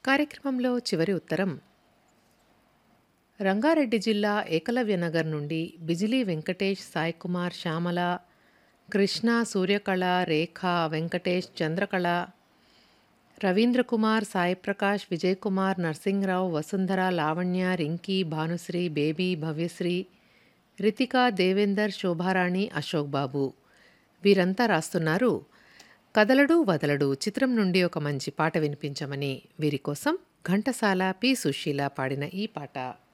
కార్యక్రమంలో చివరి ఉత్తరం రంగారెడ్డి జిల్లా ఏకలవ్యనగర్ నుండి బిజిలీ వెంకటేష్ సాయి కుమార్ శ్యామల కృష్ణ సూర్యకళ రేఖ వెంకటేష్ చంద్రకళ రవీంద్ర కుమార్ సాయి ప్రకాష్ విజయ్ కుమార్ నర్సింగ్రావు వసుంధర లావణ్య రింకీ భానుశ్రీ బేబీ భవ్యశ్రీ రితిక దేవేందర్ శోభారాణి అశోక్ బాబు వీరంతా రాస్తున్నారు కదలడు వదలడు చిత్రం నుండి ఒక మంచి పాట వినిపించమని వీరి కోసం ఘంటసాల పి సుశీల పాడిన ఈ పాట